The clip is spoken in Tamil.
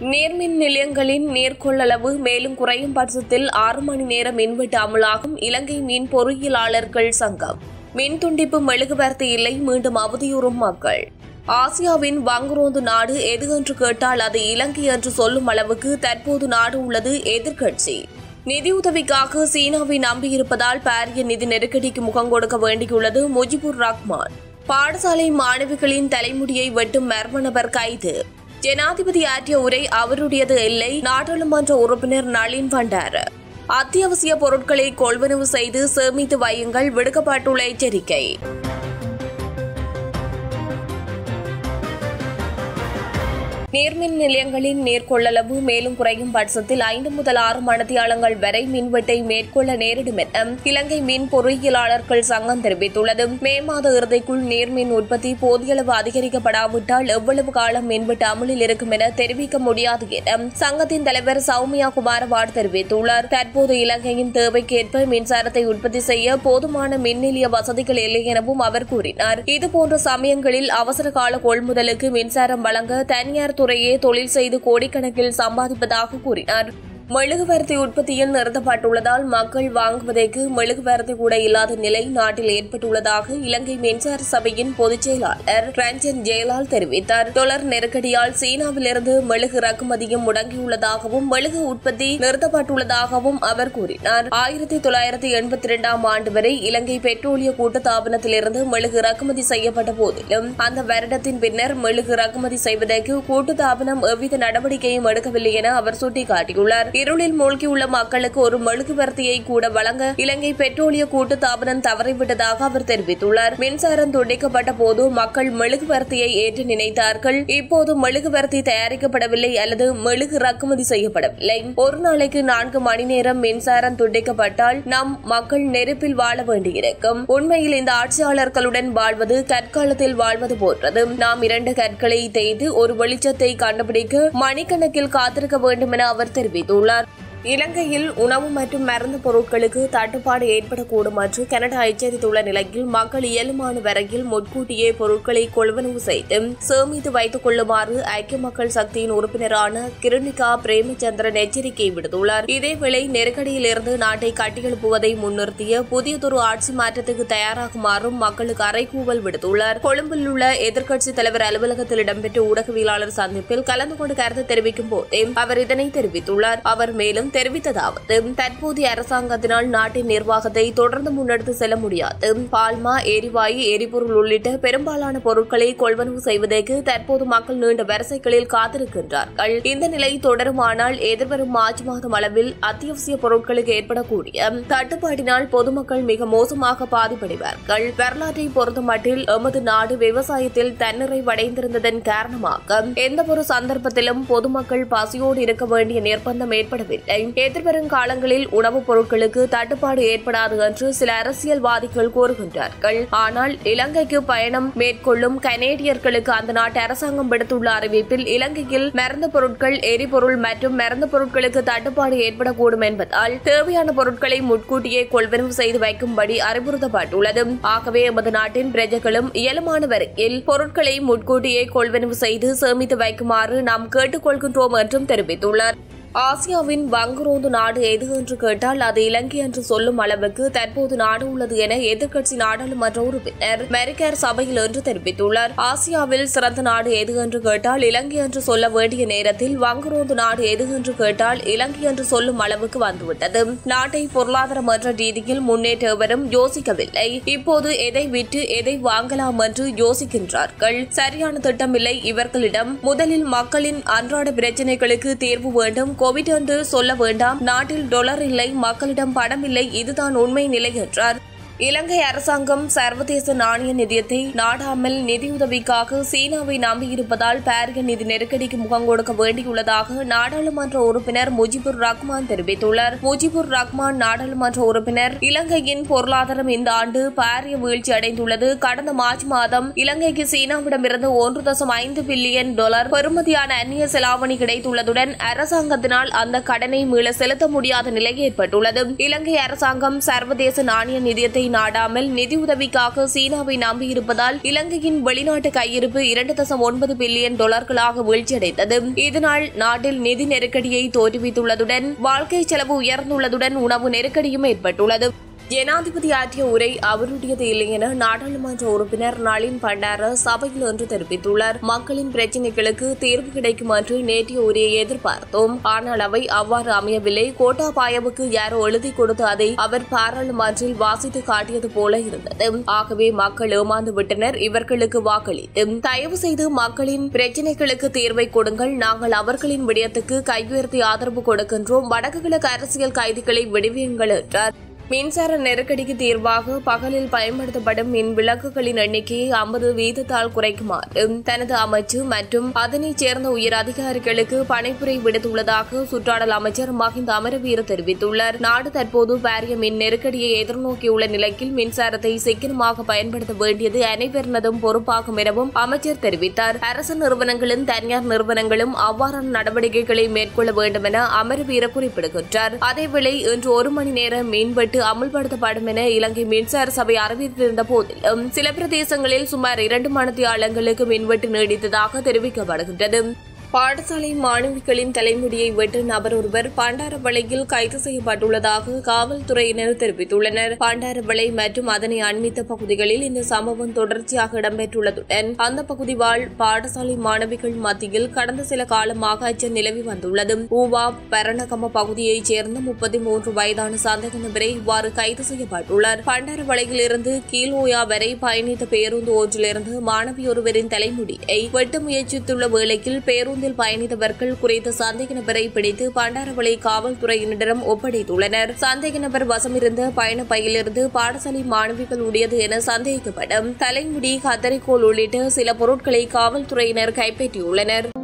நீர்மின் நிலையங்களின் நீர்கொள்ளளவு மேலும் குறையும் பட்சத்தில் ஆறு மணி நேர மின்வெட்டு அமலாகும் இலங்கை மின் பொறியியலாளர்கள் சங்கம் மின் துண்டிப்பு மெழுகுவர்த்தி இல்லை மீண்டும் அவதியுறும் மக்கள் ஆசியாவின் வங்குரோந்து நாடு எது என்று கேட்டால் அது இலங்கை என்று சொல்லும் அளவுக்கு தற்போது நாடு உள்ளது எதிர்க்கட்சி நிதியுதவிக்காக சீனாவை நம்பியிருப்பதால் பாரிய நிதி நெருக்கடிக்கு முகம் கொடுக்க வேண்டியுள்ளது முஜிபுர் ரஹ்மான் பாடசாலை மாணவிகளின் தலைமுடியை வெட்டும் மர்ம நபர் கைது ஜனாதிபதி ஆற்றிய உரை அவருடையது இல்லை நாடாளுமன்ற உறுப்பினர் நளின் பண்டார் அத்தியாவசிய பொருட்களை கொள்வனவு செய்து சேமித்து வையுங்கள் விடுக்கப்பட்டுள்ள எச்சரிக்கை நீர்மின் நிலையங்களின் நீர்கொள்ளளவு மேலும் குறையும் பட்சத்தில் ஐந்து முதல் ஆறு மணத்தியாளங்கள் வரை மின்வெட்டை மேற்கொள்ள நேரிடும் என இலங்கை மின் பொறியியலாளர்கள் சங்கம் தெரிவித்துள்ளது மே மாத இறுதிக்குள் நீர்மின் உற்பத்தி போதியளவு அதிகரிக்கப்படாவிட்டால் எவ்வளவு காலம் மின்வெட்டு அமலில் இருக்கும் என தெரிவிக்க முடியாது என சங்கத்தின் தலைவர் சௌமியா குமாரவாட் தெரிவித்துள்ளார் தற்போது இலங்கையின் தேவைக்கேற்ப மின்சாரத்தை உற்பத்தி செய்ய போதுமான மின் நிலைய வசதிகள் இல்லை எனவும் அவர் கூறினார் இதுபோன்ற சமயங்களில் அவசர கால கொள்முதலுக்கு மின்சாரம் வழங்க தனியார் துறையே தொழில் செய்து கோடிக்கணக்கில் சம்பாதிப்பதாக கூறினார் மெழுகுவர்த்தி உற்பத்தியில் நிறுத்தப்பட்டுள்ளதால் மக்கள் வாங்குவதற்கு மெழுகுவர்த்தி கூட இல்லாத நிலை நாட்டில் ஏற்பட்டுள்ளதாக இலங்கை மின்சார சபையின் பொதுச் செயலாளர் ரஞ்சன் ஜெயலால் தெரிவித்தார் டொலர் நெருக்கடியால் சீனாவிலிருந்து மெழுகு இறக்குமதியும் முடங்கியுள்ளதாகவும் மெழுகு உற்பத்தி நிறுத்தப்பட்டுள்ளதாகவும் அவர் கூறினார் ஆயிரத்தி தொள்ளாயிரத்தி எண்பத்தி இரண்டாம் ஆண்டு வரை இலங்கை பெட்ரோலிய கூட்டுத்தாபனத்திலிருந்து மெழுகு இறக்குமதி செய்யப்பட்ட போதிலும் அந்த வருடத்தின் பின்னர் மெழுகு இறக்குமதி செய்வதற்கு கூட்டுத்தாபனம் எவ்வித நடவடிக்கையும் எடுக்கவில்லை என அவர் சுட்டிக்காட்டியுள்ளார் இருளில் மூழ்கியுள்ள மக்களுக்கு ஒரு மெழுகுவர்த்தியை கூட வழங்க இலங்கை பெட்ரோலிய கூட்டுத்தாபனம் தவறிவிட்டதாக அவர் தெரிவித்துள்ளார் மின்சாரம் துண்டிக்கப்பட்ட போது மக்கள் மெழுகுவர்த்தியை ஏற்று நினைத்தார்கள் இப்போது மெழுகுவர்த்தி தயாரிக்கப்படவில்லை அல்லது மெழுகு இறக்குமதி செய்யப்படவில்லை ஒரு நாளைக்கு நான்கு மணி நேரம் மின்சாரம் துண்டிக்கப்பட்டால் நம் மக்கள் நெருப்பில் வாழ வேண்டியிருக்கும் உண்மையில் இந்த ஆட்சியாளர்களுடன் வாழ்வது கற்காலத்தில் வாழ்வது போன்றது நாம் இரண்டு கற்களை தேய்த்து ஒரு வெளிச்சத்தை கண்டுபிடிக்க மணிக்கணக்கில் காத்திருக்க வேண்டும் என அவர் தெரிவித்துள்ளார் இலங்கையில் உணவு மற்றும் மருந்து பொருட்களுக்கு தட்டுப்பாடு ஏற்படக்கூடும் என்று கனடா எச்சரித்துள்ள நிலையில் மக்கள் இயலுமான வரையில் முன்கூட்டியே பொருட்களை கொள்வனவு செய்து சேமித்து வைத்துக் கொள்ளுமாறு ஐக்கிய மக்கள் சக்தியின் உறுப்பினரான கிருணிகா பிரேமச்சந்திரன் எச்சரிக்கை விடுத்துள்ளார் இதேவேளை நெருக்கடியிலிருந்து நாட்டை கட்டியெழுப்புவதை முன்னிறுத்திய புதியதொரு ஆட்சி மாற்றத்துக்கு தயாராகுமாறும் மக்களுக்கு அறைகூவல் விடுத்துள்ளார் கொழும்பில் உள்ள எதிர்க்கட்சித் தலைவர் அலுவலகத்தில் இடம்பெற்ற ஊடகவியலாளர் சந்திப்பில் கலந்து கொண்டு கருத்து தெரிவிக்கும் போதே அவர் இதனை தெரிவித்துள்ளார் அவர் மேலும் தெரிவித்ததாவது தற்போதைய அரசாங்கத்தினால் நாட்டின் நிர்வாகத்தை தொடர்ந்து முன்னெடுத்து செல்ல முடியாது பால்மா எரிவாயு எரிபொருள் உள்ளிட்ட பெரும்பாலான பொருட்களை கொள்வனவு செய்வதற்கு தற்போது மக்கள் நீண்ட வரிசைகளில் காத்திருக்கின்றார்கள் இந்த நிலை தொடருமானால் எதிர்வரும் மார்ச் மாதம் அளவில் அத்தியாவசிய பொருட்களுக்கு ஏற்படக்கூடிய தட்டுப்பாட்டினால் பொதுமக்கள் மிக மோசமாக பாதிப்படைவார்கள் வரலாற்றை பொறுத்தமட்டில் எமது நாடு விவசாயத்தில் தன்னிறைவடைந்திருந்ததன் காரணமாக எந்தவொரு சந்தர்ப்பத்திலும் பொதுமக்கள் பசியோடு இருக்க வேண்டிய நிர்பந்தம் ஏற்படவில்லை எதிர்வரும் காலங்களில் உணவுப் பொருட்களுக்கு தட்டுப்பாடு ஏற்படாது என்று சில அரசியல்வாதிகள் கூறுகின்றார்கள் ஆனால் இலங்கைக்கு பயணம் மேற்கொள்ளும் கனேடியர்களுக்கு அந்த நாட்டு அரசாங்கம் விடுத்துள்ள அறிவிப்பில் இலங்கையில் மருந்து பொருட்கள் எரிபொருள் மற்றும் மருந்து பொருட்களுக்கு தட்டுப்பாடு ஏற்படக்கூடும் என்பதால் தேவையான பொருட்களை முன்கூட்டியே கொள்வனவு செய்து வைக்கும்படி அறிவுறுத்தப்பட்டுள்ளது ஆகவே எமது நாட்டின் பிரஜைகளும் இயலுமான வரையில் பொருட்களை முன்கூட்டியே கொள்வனவு செய்து சேமித்து வைக்குமாறு நாம் கேட்டுக்கொள்கின்றோம் என்றும் தெரிவித்துள்ளார் ஆசியாவின் வங்குரோந்து நாடு எது என்று கேட்டால் அது இலங்கை என்று சொல்லும் அளவுக்கு தற்போது நாடு உள்ளது என எதிர்க்கட்சி நாடாளுமன்ற உறுப்பினர் மெரிக்கர் சபையில் என்று தெரிவித்துள்ளார் ஆசியாவில் சிறந்த நாடு எது என்று கேட்டால் இலங்கை என்று சொல்ல வேண்டிய நேரத்தில் வங்குரோந்து நாடு எது என்று கேட்டால் இலங்கை என்று சொல்லும் அளவுக்கு வந்துவிட்டது நாட்டை பொருளாதாரம் என்ற ரீதியில் முன்னேற்ற எவரும் யோசிக்கவில்லை இப்போது எதை விட்டு எதை வாங்கலாம் என்று யோசிக்கின்றார்கள் சரியான திட்டமில்லை இவர்களிடம் முதலில் மக்களின் அன்றாட பிரச்சினைகளுக்கு தீர்வு வேண்டும் கோவிட் என்று சொல்ல வேண்டாம் நாட்டில் டொலர் இல்லை மக்களிடம் பணம் இல்லை இதுதான் உண்மை நிலை என்றார் இலங்கை அரசாங்கம் சர்வதேச நாணய நிதியத்தை நாடாமல் நிதியுதவிக்காக சீனாவை நம்பியிருப்பதால் பாரிய நிதி நெருக்கடிக்கு முகம் கொடுக்க வேண்டியுள்ளதாக நாடாளுமன்ற உறுப்பினர் முஜிபுர் ரஹ்மான் தெரிவித்துள்ளார் முஜிபுர் ரஹ்மான் நாடாளுமன்ற உறுப்பினர் இலங்கையின் பொருளாதாரம் இந்த ஆண்டு பாரிய வீழ்ச்சி அடைந்துள்ளது கடந்த மார்ச் மாதம் இலங்கைக்கு சீனாவிடமிருந்து ஒன்று தசம் ஐந்து பில்லியன் டாலர் பெறுமதியான அந்நிய செலாவணி கிடைத்துள்ளதுடன் அரசாங்கத்தினால் அந்த கடனை மீள செலுத்த முடியாத நிலை ஏற்பட்டுள்ளது இலங்கை அரசாங்கம் சர்வதேச நாணய நிதியத்தை உதவியை நாடாமல் நிதியுதவிக்காக சீனாவை நம்பியிருப்பதால் இலங்கையின் வெளிநாட்டு கையிருப்பு இரண்டு தசம் ஒன்பது பில்லியன் டாலர்களாக வீழ்ச்சியடைந்தது இதனால் நாட்டில் நிதி நெருக்கடியை தோற்றுவித்துள்ளதுடன் வாழ்க்கை செலவு உயர்ந்துள்ளதுடன் உணவு நெருக்கடியும் ஏற்பட்டுள்ளது ஜனாதிபதி ஆற்றிய உரை அவருடையது இல்லை என நாடாளுமன்ற உறுப்பினர் நளின் பண்டார சபையில் ஒன்று தெரிவித்துள்ளார் மக்களின் பிரச்சினைகளுக்கு தீர்வு கிடைக்கும் என்று நேற்றைய உரையை எதிர்பார்த்தோம் ஆனால் அவை அவ்வாறு அமையவில்லை கோட்டாபாயவுக்கு யாரோ எழுதி கொடுத்து அதை அவர் பாராளுமன்றில் வாசித்து காட்டியது போல இருந்தது ஆகவே மக்கள் ஏமாந்து விட்டனர் இவர்களுக்கு வாக்களித்து தயவு செய்து மக்களின் பிரச்சினைகளுக்கு தீர்வை கொடுங்கள் நாங்கள் அவர்களின் விடயத்துக்கு கையுயர்த்தி ஆதரவு கொடுக்கின்றோம் வடக்கு கிழக்கு அரசியல் கைதிகளை விடுவியுங்கள் என்றார் மின்சார நெருக்கடிக்கு தீர்வாக பகலில் பயன்படுத்தப்படும் மின் விளக்குகளின் எண்ணிக்கையை ஐம்பது வீதத்தால் குறைக்குமாறு தனது அமைச்சு மற்றும் அதனைச் சேர்ந்த உயர் அதிகாரிகளுக்கு பணிப்புரை விடுத்துள்ளதாக சுற்றாடல் அமைச்சர் மஹிந்த அமரவீர தெரிவித்துள்ளார் நாடு தற்போது பாரிய மின் நெருக்கடியை எதிர்நோக்கியுள்ள நிலையில் மின்சாரத்தை சிக்கனமாக பயன்படுத்த வேண்டியது அனைவரினதும் பொறுப்பாகும் எனவும் அமைச்சர் தெரிவித்தார் அரசு நிறுவனங்களும் தனியார் நிறுவனங்களும் அவ்வாறான நடவடிக்கைகளை மேற்கொள்ள வேண்டும் என அமரவீர குறிப்பிடுகின்றார் அதேவேளை இன்று ஒரு மணி நேர மின்வெட்டு அமுல்படுத்தப்படும் என இலங்கை மின்சார சபை அறிவித்திருந்த போதிலும் சில பிரதேசங்களில் சுமார் இரண்டு மணித்தியாலங்களுக்கு மின்வெட்டு நீடித்ததாக தெரிவிக்கப்படுகின்றது பாடசாலை மாணவிகளின் தலைமுடியை வெட்டு நபர் ஒருவர் பண்டாரவளையில் கைது செய்யப்பட்டுள்ளதாக காவல்துறையினர் தெரிவித்துள்ளனர் பண்டாரவளை மற்றும் அதனை அண்மித்த பகுதிகளில் இந்த சம்பவம் தொடர்ச்சியாக இடம்பெற்றுள்ளதுடன் அந்த பகுதி வாழ் பாடசாலை மாணவிகள் மத்தியில் கடந்த சில காலமாக அச்சம் நிலவி வந்துள்ளது ஊவா பரணகம பகுதியைச் சேர்ந்த முப்பத்தி மூன்று வயதான சந்தேக நபரை இவ்வாறு கைது செய்யப்பட்டுள்ளார் பண்டாரவளையில் இருந்து கீழோயா வரை பயணித்த பேருந்து ஒன்றிலிருந்து மாணவி ஒருவரின் தலைமுடியை வெட்ட முயற்சித்துள்ள வேளையில் பேருந்து பேருந்தில் பயணித்தவர்கள் குறித்த சந்தேக நபரை பிடித்து பண்டாரவளை காவல்துறையினரிடம் ஒப்படைத்துள்ளனர் சந்தேக நபர் வசமிருந்த பயண பையிலிருந்து பாடசாலை மாணவிகள் உடையது என சந்தேகிக்கப்படும் தலைமுடி கத்தரிக்கோல் உள்ளிட்ட சில பொருட்களை காவல்துறையினர் கைப்பற்றியுள்ளனர்